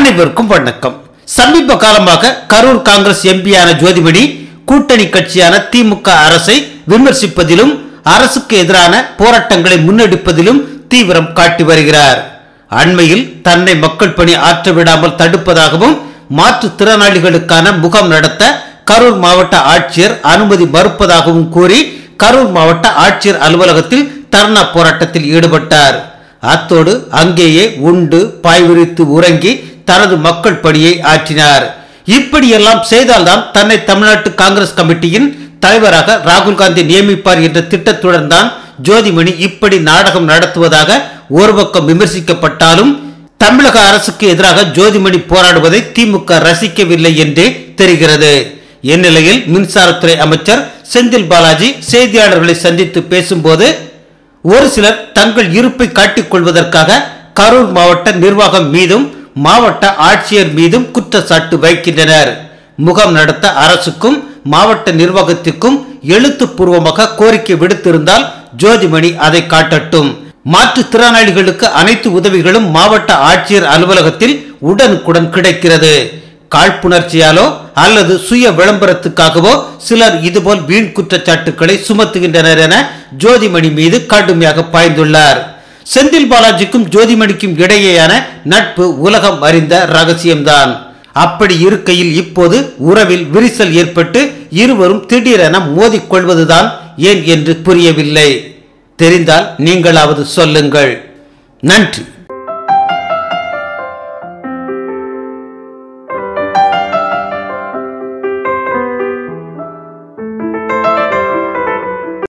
அனைவருக்கும் வணக்கம் சமீப காலமாக கரூர் காங்கிரஸ் எம்பியான ஜோதிமணி கூட்டணி கட்சியான திமுக அரசை விமர்சிப்பதிலும் அரசுக்கு எதிரான போராட்டங்களை முன்னெடுப்பதிலும் தீவிரம் காட்டி வருகிறார் அண்மையில் தன்னை மக்கள் பணி ஆற்ற விடாமல் தடுப்பதாகவும் மாற்றுத்திறனாளிகளுக்கான முகாம் நடத்த கரூர் மாவட்ட ஆட்சியர் அனுமதி மறுப்பதாகவும் கூறி கரூர் மாவட்ட ஆட்சியர் அலுவலகத்தில் தர்ணா போராட்டத்தில் ஈடுபட்டார் அத்தோடு அங்கேயே உண்டு பாய் விரித்து உறங்கி தனது மக்கள் பணியை ஆற்றினார் இப்படியெல்லாம் செய்தால்தான் தன்னை தமிழ்நாட்டு காங்கிரஸ் கமிட்டியின் தலைவராக ராகுல் காந்தி நியமிப்பார் என்ற திட்டத்துடன் தான் ஜோதிமணி இப்படி நாடகம் நடத்துவதாக ஒரு பக்கம் விமர்சிக்கப்பட்டாலும் தமிழக அரசுக்கு எதிராக ஜோதிமணி போராடுவதை திமுக ரசிக்கவில்லை என்றே தெரிகிறது இந்நிலையில் மின்சாரத்துறை அமைச்சர் செந்தில் பாலாஜி செய்தியாளர்களை சந்தித்து பேசும்போது ஒரு சிலர் தங்கள் இருப்பை காட்டிக் கொள்வதற்காக கரூர் மாவட்ட நிர்வாகம் மீதும் மாவட்ட ஆட்சியர் மீதும் குற்றச்சாட்டு வைக்கின்றனர் முகாம் நடத்த அரசுக்கும் மாவட்ட நிர்வாகத்திற்கும் எழுத்துப்பூர்வமாக கோரிக்கை விடுத்திருந்தால் ஜோதிமணி அதை காட்டட்டும் மாற்றுத்திறனாளிகளுக்கு அனைத்து உதவிகளும் மாவட்ட ஆட்சியர் அலுவலகத்தில் உடனுக்குடன் கிடைக்கிறது காழ்ப்புணர்ச்சியாலோ அல்லது சுய விளம்பரத்துக்காகவோ சிலர் இதுபோல் வீண் குற்றச்சாட்டுக்களை சுமத்துகின்றனர் என ஜோதிமணி மீது கடுமையாக பாய்ந்துள்ளார் செந்தில் பாலாஜிக்கும் ஜோதிமணிக்கும் இடையேயான நட்பு உலகம் அறிந்த ரகசியம்தான் அப்படி இருக்கையில் இப்போது உறவில் விரிசல் ஏற்பட்டு இருவரும் திடீரென மோதிக்கொள்வதுதான் ஏன் என்று புரியவில்லை தெரிந்தால் நீங்களாவது சொல்லுங்கள் நன்றி